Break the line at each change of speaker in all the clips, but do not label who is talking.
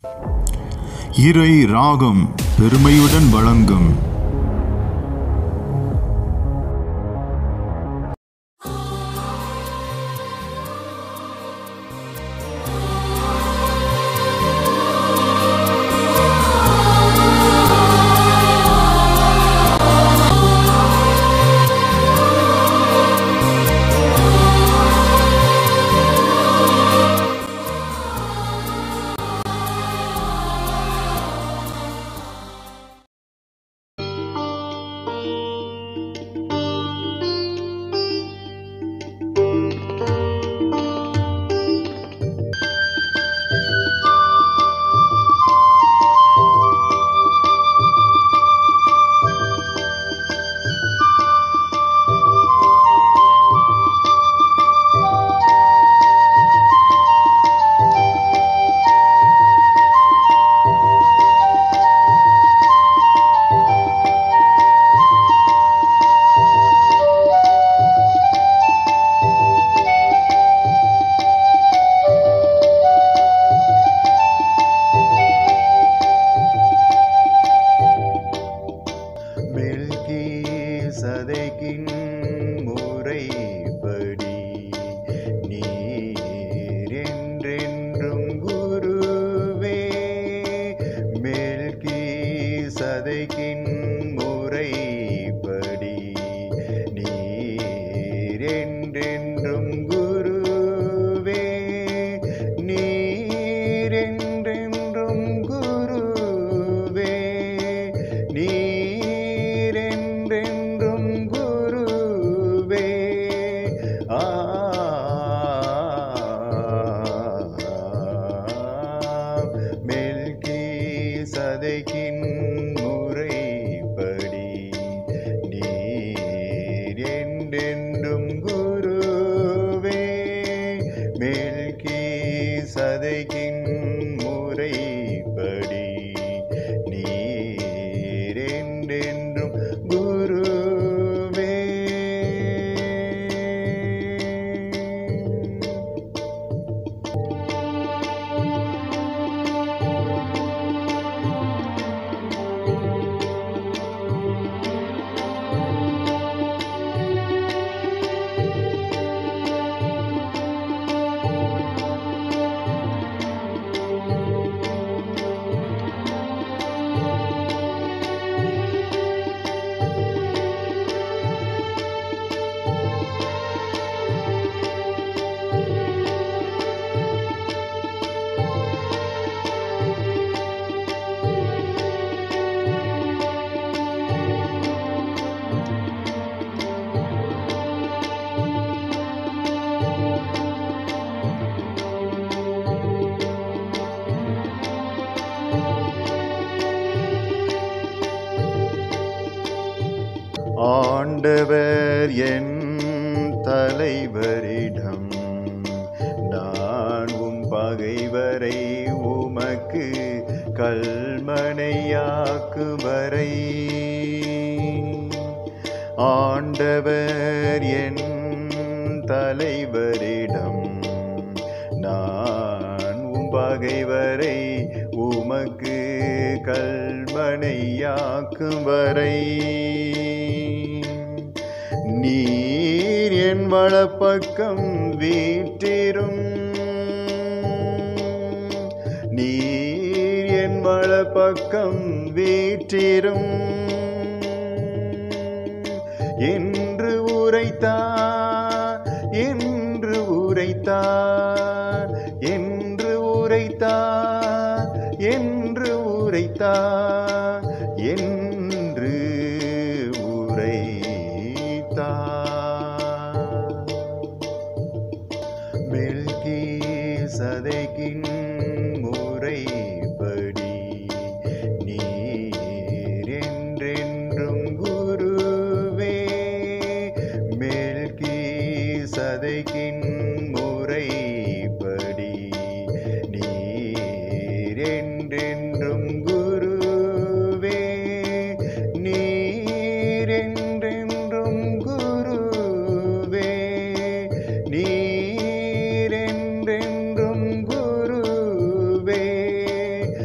இறை ராகம் பெருமையுடன் வழங்கும்
மெல்கி சதைக்கின் முறைப்படி நீர் என்றென்றும் குருவே மெல்கி சதைக்கின் முறைப்படி நீர் என்றென்றும் குருவே நீர் என்றென்றும் குருவே நீர் என்றென்றும் குருவே ஆ மெல்கி சதைக்கின் முறைப்படி நீர் என்றென்றும் குருவே மெல்கி சதைக்கின் முறைப்படி நீர் என்றென்றும் குருவே ஆண்டவர் என் தலைவரிடம் நான் உம் பகைவரை உமக்கு கல்மனையாக்கும் வரை ஆண்டவர் என் தலைவரிடம் நான் உம் பகைவரை உமக்கு கல்மனையாக்கும் வரை நீர் என் வலப்பக்கம் வீற்றிரும் நீர் என் வலப்பக்கம் வீற்றிரும் என்று உரைத்தார் என்று உரைத்தார் என்று உரைத்தார் என்று உரைத்தார் என்று உரைத்தார் மெல்கி சதைக்கின் முறைப்படி நீர் என்றென்றும் குருவே மெல்கி சதைக்கின் முறைப்படி நீர் என்றென்றும் குருவே நீர் என்றென்றும் குருவே நீர் என்றென்றும் குருவே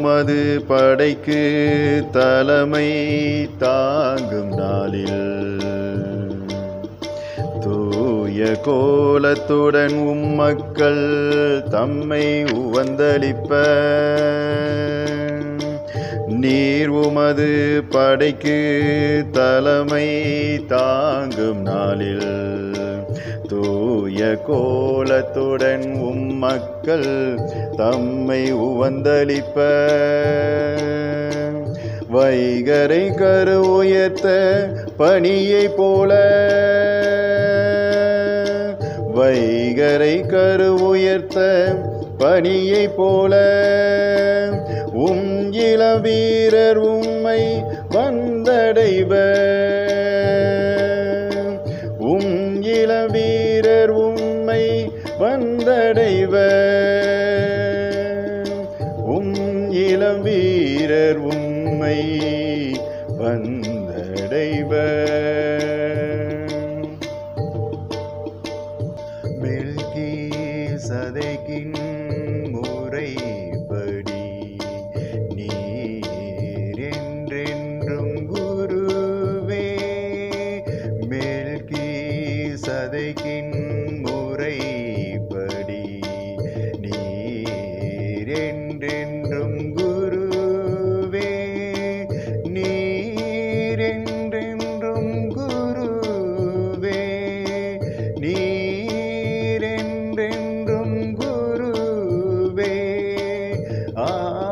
உமது படைக்கு தலைமை தாங்கும் நாளில் தூய கோலத்துடன் உம்மக்கள் தம்மை உவந்தளிப்ப நீர் உமது படைக்கு தலைமை தாங்கும் நாளில் தூய கோலத்துடன் உம்மக்கள் தம்மை உவந்தளிப்ப வைகரை கரு உயர்த்த பணியை போல வைகரை கரு உயர்த்த பணியை போல உம் இளம் வீரர் உம்மை வந்தடைவ உம் இளம் வீரர் உம்மை வந்தடைவ உம் இளம் வீரர் உம்மை வந்தடைவ
மெல்கி சதைக்கின் முறைப்படி நீர் என்றென்றும் குருவே மெல்கி சதைக்கின் முறைப்படி நீர் என்றென்றும் குருவே நீர் என்றென்றும் குருவே நீர் என்றென்றும் குருவே ஆ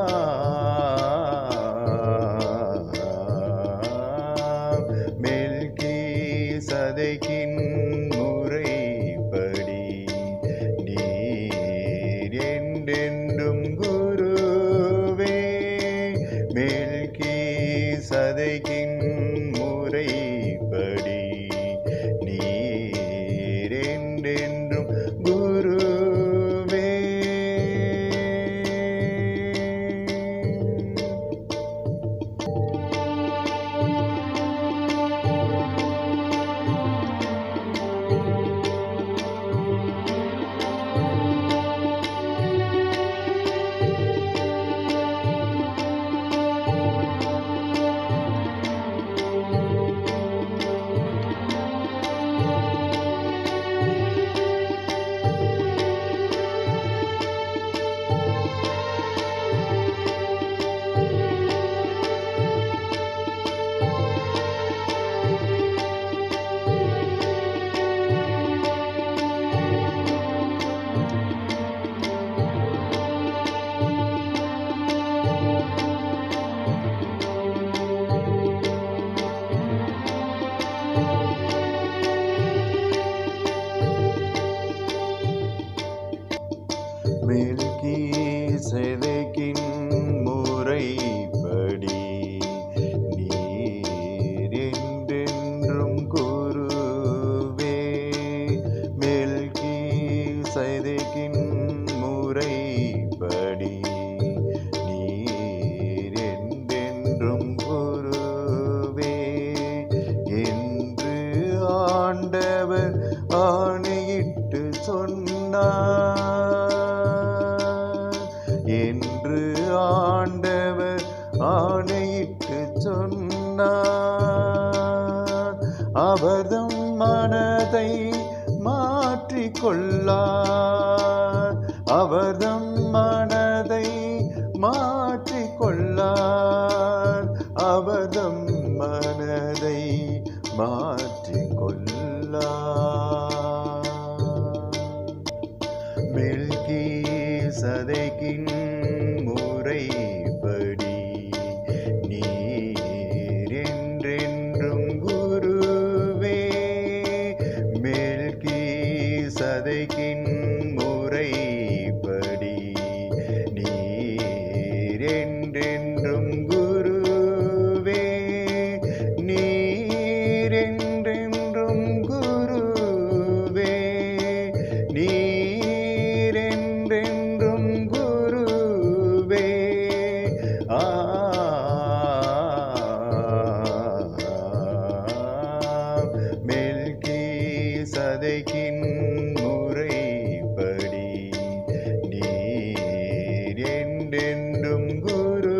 மெல்கி சதைக்கின் முறைப்படி நீர் என்றென்றும் குருவே மெல்கி சதைக்கின் முறைப்படி நீர் என்றென்றும் குருவே மெல்கி செதைக்கின் முறைப்படி நீர் என்றென்றும் குருவே மெல்கி செதைக்கின் முறைப்படி நீர் என்றென்றும் குருவே என்று ஆண்டவர் ஆணையிட்டு சொன்னார் என்று ஆண்டவர் ஆணையிட்டு சொன்னார் அவர்தம் மனதை மாற்றிக்கொள்ளார் அவர்தம் மனதை மாற்றிக்கொள்ளார் அவர்தம் மனதை மாற்றிக்கொள்ளார் மெல்கி சதைக்கின் முறைப்படி நீர் என்றென்றும் குருவே மெல்கி சதைக்கின் முறைப்படி நீர் என்றென்றும் குருவே நீர் என்றென்றும் குருவே நீர் என்றென்றும் குருவே ஆ மெல்கி சதைக்கின் முறைப்படி நீர் என்றென்றும் குரு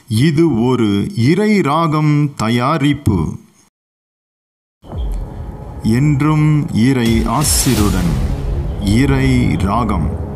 இது ஒரு இறை ராகம் தயாரிப்பு என்றும் இறை ஆசிருடன் இறை ராகம்